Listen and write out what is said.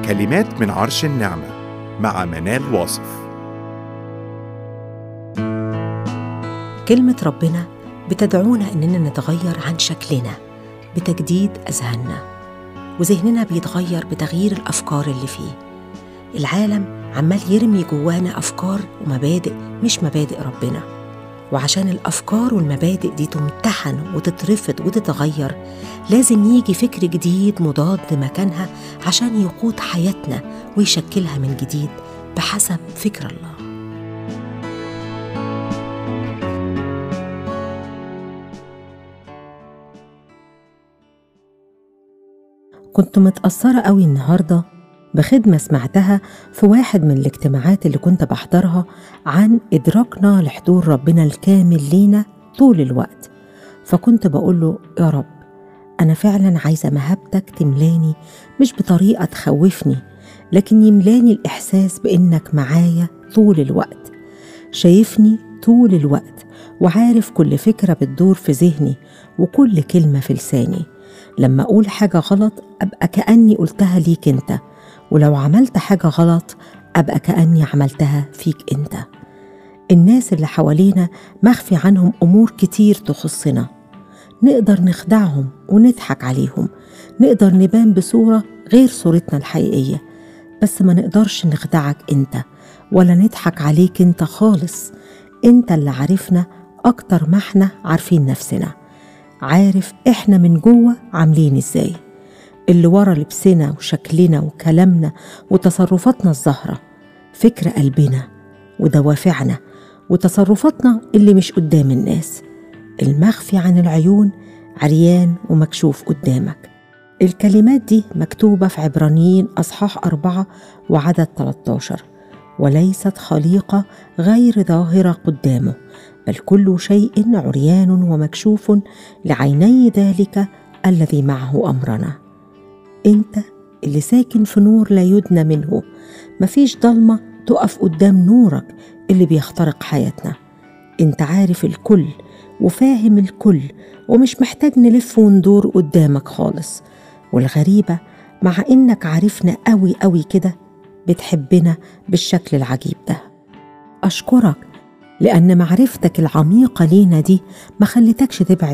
كلمات من عرش النعمة مع منال واصف كلمة ربنا بتدعونا إننا نتغير عن شكلنا بتجديد أذهاننا وذهننا بيتغير بتغيير الأفكار اللي فيه العالم عمال يرمي جوانا أفكار ومبادئ مش مبادئ ربنا وعشان الأفكار والمبادئ دي تمتحن وتترفض وتتغير لازم يجي فكر جديد مضاد مكانها عشان يقود حياتنا ويشكلها من جديد بحسب فكر الله كنت متأثرة قوي النهاردة بخدمة سمعتها في واحد من الاجتماعات اللي كنت بحضرها عن إدراكنا لحضور ربنا الكامل لينا طول الوقت فكنت بقول له يا رب أنا فعلا عايزة مهابتك تملاني مش بطريقة تخوفني لكن يملاني الإحساس بإنك معايا طول الوقت شايفني طول الوقت وعارف كل فكرة بتدور في ذهني وكل كلمة في لساني لما أقول حاجة غلط أبقى كأني قلتها ليك أنت ولو عملت حاجة غلط أبقى كأني عملتها فيك أنت الناس اللي حوالينا مخفي عنهم أمور كتير تخصنا نقدر نخدعهم ونضحك عليهم نقدر نبان بصورة غير صورتنا الحقيقية بس ما نقدرش نخدعك أنت ولا نضحك عليك أنت خالص أنت اللي عارفنا أكتر ما احنا عارفين نفسنا عارف احنا من جوه عاملين ازاي اللي ورا لبسنا وشكلنا وكلامنا وتصرفاتنا الظاهرة فكر قلبنا ودوافعنا وتصرفاتنا اللي مش قدام الناس المخفي عن العيون عريان ومكشوف قدامك الكلمات دي مكتوبة في عبرانيين أصحاح أربعة وعدد 13 وليست خليقة غير ظاهرة قدامه بل كل شيء عريان ومكشوف لعيني ذلك الذي معه أمرنا انت اللي ساكن في نور لا يدنى منه مفيش ضلمة تقف قدام نورك اللي بيخترق حياتنا انت عارف الكل وفاهم الكل ومش محتاج نلف وندور قدامك خالص والغريبة مع إنك عارفنا قوي قوي كده بتحبنا بالشكل العجيب ده أشكرك لأن معرفتك العميقة لينا دي ما خلتكش تبعد